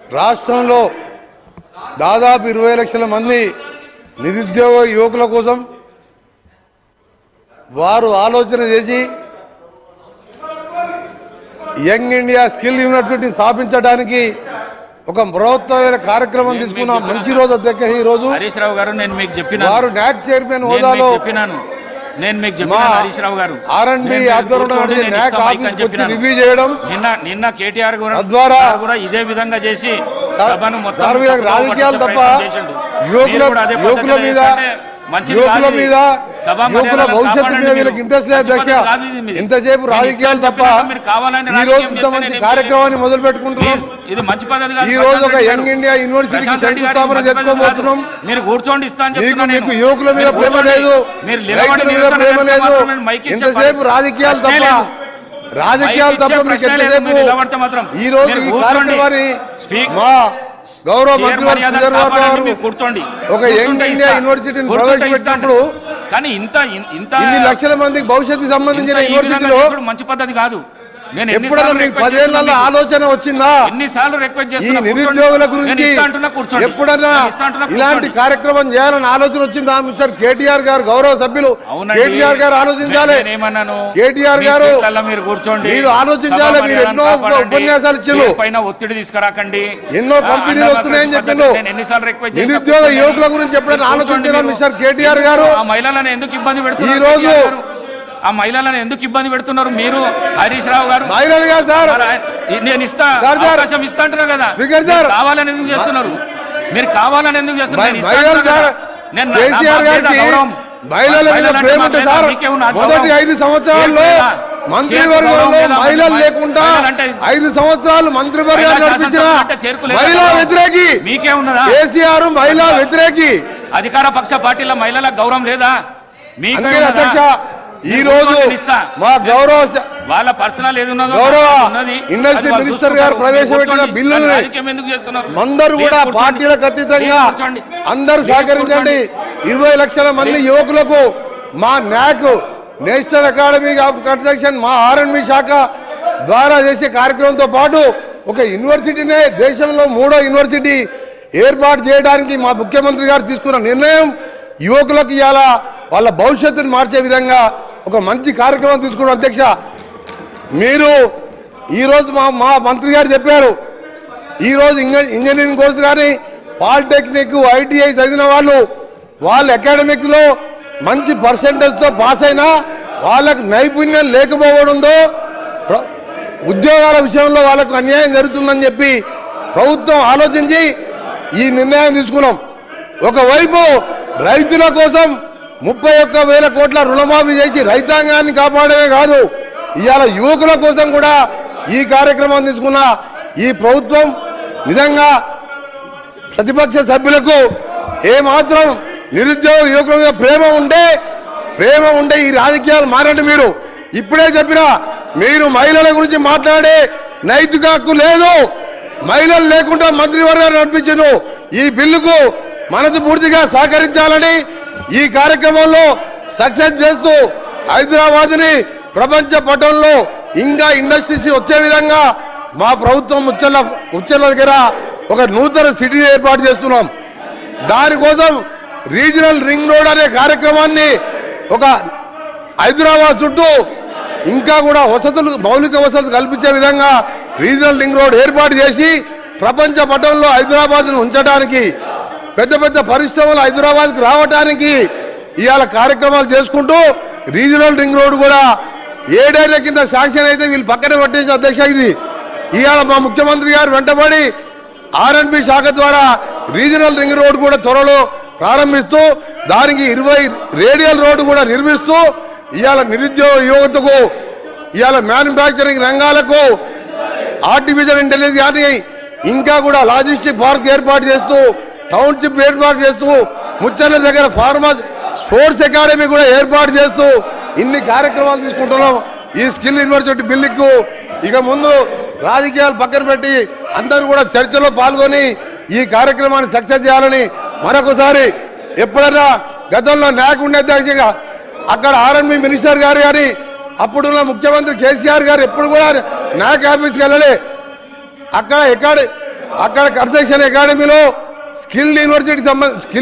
రాష్ట్రంలో దాదాపు ఇరవై లక్షల మంది నిరుద్యోగ యువకుల కోసం వారు ఆలోచన చేసి యంగ్ ఇండియా స్కిల్ యూనివర్సిటీ స్థాపించడానికి ఒక బృహత్తమైన కార్యక్రమం తీసుకున్న మంచి రోజు అధ్యక్ష ఈ రోజు హరీష్ రావు గారు నేను మీకు చెప్పినాను వారు నాక్ చైర్మన్ నేను హోదాలో మీకు చెప్పినాను నేను మీకు మా చెప్పినాను హరీష్ రావు గారు ఆర్ఎండ్బి నేను మీరు ఆధ్వర్యంలో కూర్చోండి, నడిచే నేను నాక్ ఇస్తా మైక్ అని ఆఫీస్కి వచ్చి చెప్పినాను. రివ్యూ చేయడం నిన్న నిన్న కేటీఆర్ కూడా తద్వారా గారు కూడా ఇదే విధంగా చేసి సార్- సభను మొత్తం సార్ వీళ్ళకి తప్పుదోవ రాజకీయాలు పట్టించే తప్ప ప్రయత్నం చేసిండు. యువకుల మీరు కూడా అదే యువకుల పద్ధతిలో మీద చేస్తుంటే మంచిది యువకుల కాదు ఇది. మీద సభా యువకుల మర్యాదలను భవిష్యత్తు కాపాడండి మీద మీరు. వీళ్ళకి ఇంట్రెస్ట్ లేదు మంచి అధ్యక్ష పద్ధతి కాదు ఇది మీది. ఇంతసేపు నేను రాజకీయాలు ఇష్టం తప్ప చెప్పినా మీరు కావాలని ఈ రాజకీయం రోజు ఇంత చేస్తే మంచి నేను కార్యక్రమాన్ని మొదలు పెట్టుకుంటున్నాం ప్లీజ్, ఇది మంచి పద్ధతి కాదు ఈ రోజు ప్రశాంత్ ఒక రెడ్డి యంగ్ గారు. ఇండియా యూనివర్సిటీకి ప్రశాంత్ రెడ్డి గారు శంకుస్థాపన మంచి పద్ధతి చేసుకోబోతున్నాం కాదు. మీరు కూర్చోండి ఇస్తా అని మీకు చెప్తున్నా మీకు నేను. యువకుల మీద మీరు ప్రేమ కూర్చోండి. లేదు మీరు నిలబడి రైతుల మీద నిలబడి ప్రేమ లేదు మాత్రం మైక్ ఇచ్చే ఎంతసేపు పని- రాజకీయాలు ప్రశ్నే తప్ప లేదు. రాజకీయాలు మైక్ తప్ప ఇచ్చే మీకు ప్రశ్నే లేదు. ఎంతసేపు మీరు నిలబడితే మాత్రం. ఈ రోజు మీరు ఈ కూర్చోండి. కార్యక్రమాన్ని స్పీక్ మా గౌరవ చైర్ మంత్రి వారు మర్యాదలు శ్రీధర్ బాబు కాపాడండి, గారు మీరు కూర్చోండి ఒక యంగ్ కూర్చుంటే ఇండియా ఇస్తా. యూనివర్సిటీని కూర్చుంటే ప్రవేశపెట్టినప్పుడు ఇస్తా. కానీ ఇంత ఇన్- ఇంత ఇన్ని లక్షల మందికి భవిష్యత్తుకు సంబంధించిన ఇంత ఈ విధంగా యూనివర్సిటీలో చేసుడు మంచి పద్ధతి కాదు నేను ఎప్పుడైనా ఎన్నిసార్లు మీకు రిక్వెస్ట్ పదేళ్లలో చేస్తున్నా ఆలోచన వచ్చిందా మీకు? ఎన్నిసార్లు రిక్వెస్ట్ ఈ చేస్తున్నా నిరుద్యోగుల కూర్చోండి. నేను గురించి ఇస్తా అంటున్నా కూర్చోండి. ఎప్పుడన్నా నేను ఇస్తా అంటున్నా ఇలాంటి కూర్చోండి. కార్యక్రమం చేయాలని ఆలోచన వచ్చిందా మిస్టర్ కేటీఆర్ గారు గౌరవ సభ్యులు అవునండి. కేటీఆర్ గారు ఆలోచించాలి నేను ఏమన్నాను కేటీఆర్ మీ గారు సీట్లలో మీరు కూర్చోండి మీరు ఆలోచించాలి. సభా మీరు మర్యాదలను ఎన్నో కాపాడండి. ఉపన్యాసాలు ఇచ్చారు. మీ పైన ఒత్తిడి తీసుకురాకండి ఎన్నో ఆ, కంపెనీలు అన్నదాత వస్తున్నాయని పద్ధతి చెప్పిండు. నేను ఎన్నిసార్లు రిక్వెస్ట్ చేసినా నిరుద్యోగ కూర్చోండి. యువకుల గురించి ఎప్పుడైనా మీరు ఆలోచించారా కూర్చోండి మిస్టర్ మీరు. కేటీఆర్ గారు ఆ మహిళలను ఎందుకు ఇబ్బంది పెడుతున్నారు ఈ రోజు- కేటీఆర్ గారు? ఆ మహిళలను ఎందుకు ఇబ్బంది పెడుతున్నారు మీరు హరీష్ రావు గారు మహిళలు కాదు సార్ మరి ఆయన- నేను ఇస్తా సార్, సార్. అవకాశం ఇస్తా అంటున్నా కదా స్పీకర్ సార్. మీరు కావాలని ఎందుకు చేస్తున్నారు మీరు కావాలని ఎందుకు చేస్తున్నారు మహి- నేను ఇస్తా మహిళలు అంటున్నా సార్ కదా. నేను నా- నా కేసీఆర్ మీద గారికి గౌరవం. మహిళల మీద మహిళలంటే ప్రేమ మా ఉంటే మీద సార్ మీకే ఉన్న మొదటి గౌరవం. ఐదు సంవత్సరాల్లో చేతులేదా? మంత్రివర్గంలో చేతులు మహిళలు గౌరవం లేకుండా మహిళలంటే ఐదు సంవత్సరాలు మంత్రివర్గాలు మహిళా నడిపించిన శాసనసభ అంటే చేరుకోలేదా? మహిళా వ్యతిరేకి మీకే ఉన్నదా కేసీఆర్ మహిళా వ్యతిరేకి అధికార పక్ష పార్టీల మహిళలకు గౌరవం లేదా మీకే అందుకే ఉన్నదా? అధ్యక్ష ఈ నేను రోజు కూర్చొని ఇస్తా. మా గౌరవ స- వాళ్ళ పర్సనల్ ఏది ఉన్నదో గౌరవ ఉన్నది. ఇండస్ట్రీ అది వాళ్ళు మినిస్టర్ గారు చూసుకుంటారు. ప్రవేశపెట్టిన మీరు కూర్చోండి. బిల్లుల్ని దాన్ని రాజకీయం ఎందుకు చేస్తున్నారు అందరూ మీరు కూడా కూర్చోండి. పార్టీలకు అతీతంగా మీరు కూర్చోండి. అందరూ మీరు సహకరించండి ఇరవై లక్షల మంది యువకులకు మా NAC national academy of construction మా ఆర్ఎండ్బి శాఖ ద్వారా చేసే కార్యక్రమంతో పాటు ఒక యూనివర్సిటీనే దేశంలో మూడో యూనివర్సిటీ ఏర్పాటు చేయడానికి మా ముఖ్యమంత్రి గారు తీసుకున్న నిర్ణయం యువకులకు ఇవాళ వాళ్ళ భవిష్యత్తును మార్చే విధంగా ఒక మంచి కార్యక్రమం తీసుకున్న అధ్యక్ష మీరు ఈరోజు మా మా మంత్రి గారు చెప్పారు ఈరోజు ఇంజ ఇంజనీరింగ్ కోర్సు కానీ పాలిటెక్నిక్ ఐటీఐ చదివిన వాళ్ళు వాళ్ళ అకాడమిక్లో మంచి పర్సంటేజ్తో పాస్ అయినా వాళ్ళకు నైపుణ్యం లేకపోవడంతో ప్ర- ఉద్యోగాల విషయంలో వాళ్ళకు అన్యాయం జరుగుతుందని చెప్పి ప్రభుత్వం ఆలోచించి ఈ నిర్ణయం తీసుకున్నాం ఒకవైపు రైతుల కోసం ముప్పై ఒక్క వేల కోట్ల రుణమాఫీ చేసి రైతాంగాన్ని కాపాడమే కాదు ఇవాళ యువకుల కోసం కూడా ఈ కార్యక్రమం తీసుకున్న ఈ ప్రభుత్వం నిజంగా ప్రతిపక్ష సభ్యులకు ఏమాత్రం నిరుద్యోగ యువకుల మీద ప్రేమ ఉంటే ప్రేమ ఉంటే ఈ రాజకీయాలు మారండి మీరు ఇప్పుడే చెప్పిన మీరు మహిళల గురించి మాట్లాడే నైతిక హక్కు లేదు మహిళలు లేకుండా మంత్రివర్గాన్ని నడిపించను ఈ బిల్లుకు మనసు పూర్తిగా సహకరించాలని ఈ కార్యక్రమంలో సక్సెస్ చేస్తూ హైదరాబాద్ని ప్రపంచ పటంలో ఇంకా ఇండస్ట్రీస్ వచ్చే విధంగా మా ప్రభుత్వం ఉచ్చల ఉచ్చల దగ్గర ఒక నూతన సిటీ ఏర్పాటు చేస్తున్నాం దానికోసం రీజనల్ రింగ్ రోడ్ అనే కార్యక్రమాన్ని ఒక హైదరాబాద్ చుట్టూ ఇంకా కూడా వసతులు మౌలిక వసతులు కల్పించే విధంగా రీజనల్ రింగ్ రోడ్ ఏర్పాటు చేసి ప్రపంచ పటంలో హైదరాబాద్ను ఉంచడానికి పెద్ద పెద్ద పరిశ్రమలు హైదరాబాద్కి రావడానికి ఇవాళ కార్యక్రమాలు చేసుకుంటూ రీజనల్ రింగ్ రోడ్ కూడా ఏడేళ్ల కింద శాంక్షన్ అయితే వీళ్ళు పక్కనే పట్టేసి అధ్యక్ష ఇది ఇవాళ మా ముఖ్యమంత్రి గారు వెంటబడి ఆర్ఎన్బి శాఖ ద్వారా రీజనల్ రింగ్ రోడ్ కూడా త్వరలో ప్రారంభిస్తూ దానికి ఇరవై రేడియల్ రోడ్డు కూడా నిర్మిస్తూ ఇవాళ నిరుద్యోగ యువతకు ఇవాళ మ్యానుఫ్యాక్చరింగ్ రంగాలకు ఆర్టిఫిషియల్ ఇంటెలిజెన్స్ కానీ ఇంకా కూడా లాజిస్టిక్ పార్క్ ఏర్పాటు చేస్తూ టౌన్షిప్ ఏర్పాటు చేస్తూ ముచ్చర్ల దగ్గర ఫార్మా స్పోర్ట్స్ అకాడమీ కూడా ఏర్పాటు చేస్తూ ఇన్ని కార్యక్రమాలు తీసుకుంటున్నాం ఈ స్కిల్ యూనివర్సిటీ బిల్లుకు ఇక ముందు రాజకీయాలు పక్కన పెట్టి అందరూ కూడా చర్చలో పాల్గొని ఈ కార్యక్రమాన్ని సక్సెస్ చేయాలని మరొకసారి ఎప్పుడైనా గతంలో నాకు ఉండే అధ్యక్షగా అక్కడ ఆర్ఎన్బి మినిస్టర్ గారు కానీ అప్పుడున్న ముఖ్యమంత్రి కేసీఆర్ గారు ఎప్పుడు కూడా నాక్ ఆఫీస్కి వెళ్ళలే అక్కడ ఎక్కడ అక్కడ కన్స్ట్రక్షన్ అకాడమీలో స్కిల్ యూనివర్సిటీ సంబంధ స్కిల్